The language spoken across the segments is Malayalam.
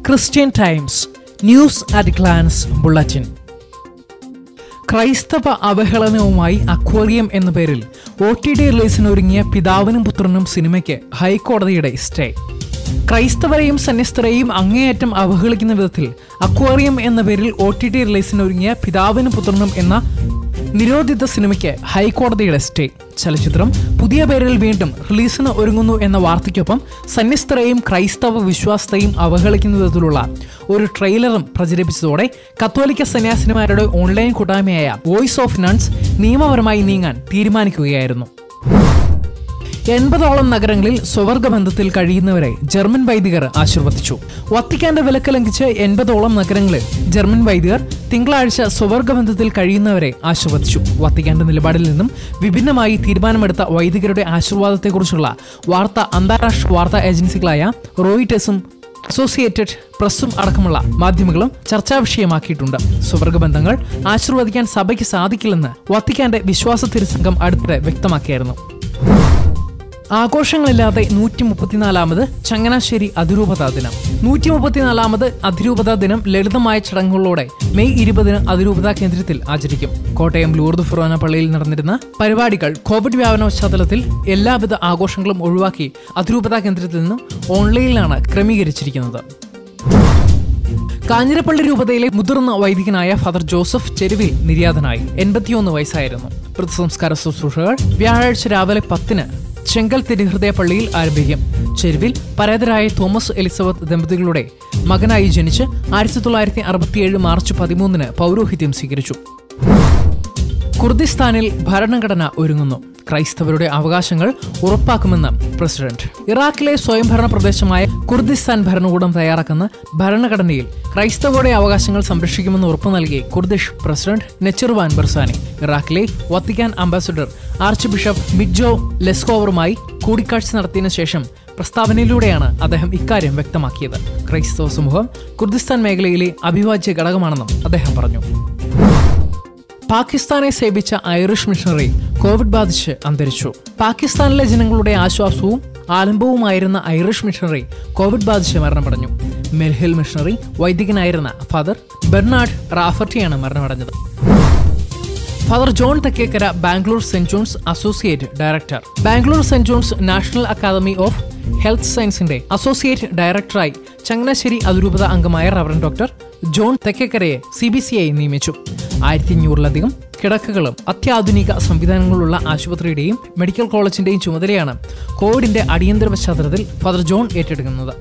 Christian Times news at glance bulletin ക്രൈസ്തവ അവഹേളനവുമായി അക്വേറിയം എന്ന പേരിൽ ഒ ടി ഡി റിലീസിനൊരുങ്ങിയ പിതാവിനും പുത്രനും സിനിമയ്ക്ക് ഹൈക്കോടതിയുടെ സ്റ്റേ ക്രൈസ്തവരെയും സന്യസ്തരെയും അങ്ങേയറ്റം അവഹേളിക്കുന്ന വിധത്തിൽ അക്വേറിയം എന്ന പേരിൽ ഒ ടി ടി റിലീസിനൊരുങ്ങിയ പിതാവിനും പുത്രനും എന്ന നിരോധിത സിനിമയ്ക്ക് ഹൈക്കോടതിയുടെ സ്റ്റേ ചലച്ചിത്രം പുതിയ പേരിൽ വീണ്ടും റിലീസിന് ഒരുങ്ങുന്നു എന്ന വാർത്തയ്ക്കൊപ്പം സന്യസ്തരെയും ക്രൈസ്തവ വിശ്വാസത്തെയും അവഹേളിക്കുന്ന വിധത്തിലുള്ള ഒരു ട്രെയിലറും പ്രചരിപ്പിച്ചതോടെ കത്തോലിക്ക സന്യാസിനിമാരുടെ ഓൺലൈൻ കൂട്ടായ്മയായ വോയിസ് ഓഫ് നൺസ് നിയമപരമായി നീങ്ങാൻ തീരുമാനിക്കുകയായിരുന്നു എൺപതോളം നഗരങ്ങളിൽ സ്വവർഗബന്ധത്തിൽ കഴിയുന്നവരെ ജർമ്മൻ വൈദികർ ആശീർവദിച്ചു വത്തിക്കാന്റെ വിലക്ക് ലംഘിച്ച് എൺപതോളം നഗരങ്ങളിൽ ജർമ്മൻ വൈദികർ തിങ്കളാഴ്ച സ്വവർഗബന്ധത്തിൽ കഴിയുന്നവരെ ആശീർവദിച്ചു വത്തിക്കാന്റെ നിലപാടിൽ നിന്നും വിഭിന്നമായി തീരുമാനമെടുത്ത വൈദികരുടെ ആശീർവാദത്തെക്കുറിച്ചുള്ള വാർത്ത അന്താരാഷ്ട്ര വാർത്താ ഏജൻസികളായ റോയിറ്റേഴ്സും അസോസിയേറ്റഡ് പ്രസ്സും അടക്കമുള്ള മാധ്യമങ്ങളും ചർച്ചാ വിഷയമാക്കിയിട്ടുണ്ട് സ്വവർഗബന്ധങ്ങൾ ആശീർവദിക്കാൻ സഭയ്ക്ക് സാധിക്കില്ലെന്ന് വത്തിക്കാന്റെ വിശ്വാസ തിരുസംഘം അടുത്തിടെ വ്യക്തമാക്കിയായിരുന്നു ആഘോഷങ്ങളില്ലാതെ നൂറ്റി മുപ്പത്തിനാലാമത് ചങ്ങനാശ്ശേരി അതിരൂപതാ ദിനം നൂറ്റി മുപ്പത്തിനാലാമത് അതിരൂപതാ ദിനം ലളിതമായ ചടങ്ങുകളോടെ മെയ് ഇരുപതിന് അതിരൂപതാ കേന്ദ്രത്തിൽ ആചരിക്കും കോട്ടയം ലൂർദ് ഫുറാന പള്ളിയിൽ നടന്നിരുന്ന പരിപാടികൾ കോവിഡ് വ്യാപന പശ്ചാത്തലത്തിൽ എല്ലാവിധ ആഘോഷങ്ങളും ഒഴിവാക്കി അതിരൂപതാ കേന്ദ്രത്തിൽ നിന്നും ഓൺലൈനിലാണ് ക്രമീകരിച്ചിരിക്കുന്നത് കാഞ്ഞിരപ്പള്ളി രൂപതയിലെ മുതിർന്ന വൈദികനായ ഫാദർ ജോസഫ് ചെരുവിൽ നിര്യാതനായി എൺപത്തിയൊന്ന് വയസ്സായിരുന്നു മൃതസംസ്കാര ശുശ്രൂഷകൾ വ്യാഴാഴ്ച രാവിലെ പത്തിന് ചെങ്കൽ തിരുഹൃദയ പള്ളിയിൽ ആരംഭിക്കും ചെരുവിൽ പരേതരായ തോമസ് എലിസബത്ത് ദമ്പതികളുടെ മകനായി ജനിച്ച് ആയിരത്തി തൊള്ളായിരത്തി അറുപത്തിയേഴ് മാർച്ച് പതിമൂന്നിന് പൗരോഹിത്യം സ്വീകരിച്ചു കുർദിസ്ഥാനിൽ ഭരണഘടന ഒരുങ്ങുന്നു ക്രൈസ്തവരുടെ അവകാശങ്ങൾ ഉറപ്പാക്കുമെന്ന് പ്രസിഡന്റ് ഇറാഖിലെ സ്വയംഭരണ പ്രദേശമായ കുർദിസ്ഥാൻ ഭരണകൂടം തയ്യാറാക്കുന്ന ഭരണഘടനയിൽ ക്രൈസ്തവരുടെ അവകാശങ്ങൾ സംരക്ഷിക്കുമെന്ന് ഉറപ്പു നൽകി കുർദിഷ് പ്രസിഡന്റ് നെച്ചർവാൻ ബർസാനി ഇറാഖിലെ Vatican ambassador archbishop Mitja ലെസ്കോവറുമായി കൂടിക്കാഴ്ച നടത്തിയതിനു ശേഷം പ്രസ്താവനയിലൂടെയാണ് അദ്ദേഹം ഇക്കാര്യം വ്യക്തമാക്കിയത് ക്രൈസ്തവ സമൂഹം കുർദിസ്ഥാൻ മേഖലയിലെ അവിഭാജ്യ ഘടകമാണെന്നും അദ്ദേഹം പറഞ്ഞു പാകിസ്ഥാനെ സേവിച്ച ഐറിഷ് മിഷണറി കോവിഡ് ബാധിച്ച് അന്തരിച്ചു പാകിസ്ഥാനിലെ ജനങ്ങളുടെ ആശ്വാസവും ആലംബവുമായിരുന്ന ഐറിഷ് മിഷണറി കോവിഡ് ബാധിച്ച് മരണമടഞ്ഞു മെൽഹിൽ മിഷണറി വൈദികനായിരുന്ന ഫാദർ ബെർണാഡ് റാഫർട്ടിയാണ് മരണമടഞ്ഞത് father John Thekkekara Bangalore Saint John's associate director Bangalore Saint John's National Academy of Health സയൻസിന്റെ അസോസിയേറ്റ് ഡയറക്ടറായി ചങ്ങനാശ്ശേരി അതിരൂപത അംഗമായ റവറൻ ഡോക്ടർ ജോൺ തെക്കേക്കരയെ സി ബി സി ഐ നിയമിച്ചു ആയിരത്തി അഞ്ഞൂറിലധികം കിടക്കകളും അത്യാധുനിക സംവിധാനങ്ങളുള്ള ആശുപത്രിയുടെയും മെഡിക്കൽ കോളേജിന്റെയും ചുമതലയാണ് കോവിഡിന്റെ അടിയന്തര പശ്ചാത്തലത്തിൽ ഫാദർ ജോൺ ഏറ്റെടുക്കുന്നത്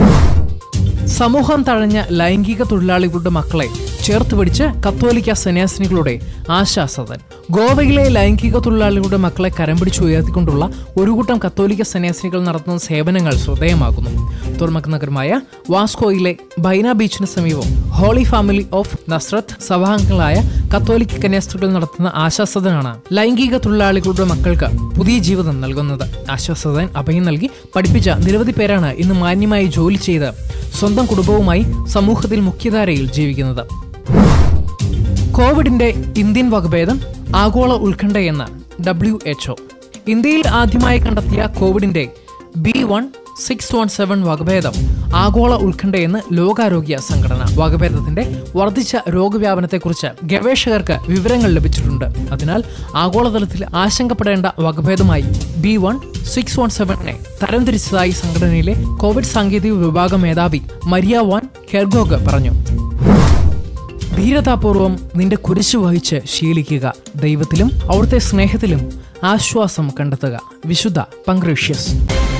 സമൂഹം തഴഞ്ഞ ലൈംഗിക തൊഴിലാളികളുടെ മക്കളെ ചേർത്ത് പിടിച്ച് കത്തോലിക്ക സന്യാസിനികളുടെ ആശാസദൻ ഗോവയിലെ ലൈംഗിക തൊഴിലാളികളുടെ മക്കളെ കരം പിടിച്ച് ഉയർത്തിക്കൊണ്ടുള്ള ഒരു കൂട്ടം കത്തോലിക്ക സന്യാസിനികൾ നടത്തുന്ന സേവനങ്ങൾ ശ്രദ്ധേയമാകുന്നു തുറമുഖ നഗരമായ വാസ്കോയിലെ ബൈന ബീച്ചിന് സമീപം ഹോളി ഫാമിലി ഓഫ് നസ്രത്ത് സഭാംഗങ്ങളായ കത്തോലിക്ക കന്യാസ്ത്രീകൾ നടത്തുന്ന ആശാസദനാണ് ലൈംഗിക തൊഴിലാളികളുടെ മക്കൾക്ക് പുതിയ ജീവിതം നൽകുന്നത് ആശ്വാസദൻ അഭയം നൽകി പഠിപ്പിച്ച നിരവധി പേരാണ് ഇന്ന് മാന്യമായി ജോലി ചെയ്ത് സ്വന്തം കുടുംബവുമായി സമൂഹത്തിൽ മുഖ്യധാരയിൽ ജീവിക്കുന്നത് കോവിഡിന്റെ ഇന്ത്യൻ വകഭേദം ആഗോള ഉത്കണ്ഠയെന്ന് ഡബ്ല്യു എച്ച്ഒ ഇന്ത്യയിൽ ആദ്യമായി കണ്ടെത്തിയ കോവിഡിന്റെ B one six one seven വകഭേദം ആഗോള ഉത്കണ്ഠയെന്ന് ലോകാരോഗ്യ സംഘടന വകഭേദത്തിന്റെ വർദ്ധിച്ച രോഗവ്യാപനത്തെക്കുറിച്ച് ഗവേഷകർക്ക് വിവരങ്ങൾ ലഭിച്ചിട്ടുണ്ട് അതിനാൽ ആഗോളതലത്തിൽ ആശങ്കപ്പെടേണ്ട വകഭേദമായി ബി വൺ സിക്സ് വൺ സെവനെ തരംതിരിച്ചതായി സംഘടനയിലെ കോവിഡ് സാങ്കേതിക വിഭാഗം മേധാവി മരിയ വാൻ കെർഗോഗ് പറഞ്ഞു ധീരതാപൂർവം നിന്റെ കുരിശു വഹിച്ച് ശീലിക്കുക ദൈവത്തിലും അവിടുത്തെ സ്നേഹത്തിലും ആശ്വാസം കണ്ടെത്തുക വിശുദ്ധ പങ്ക്രീഷ്യസ്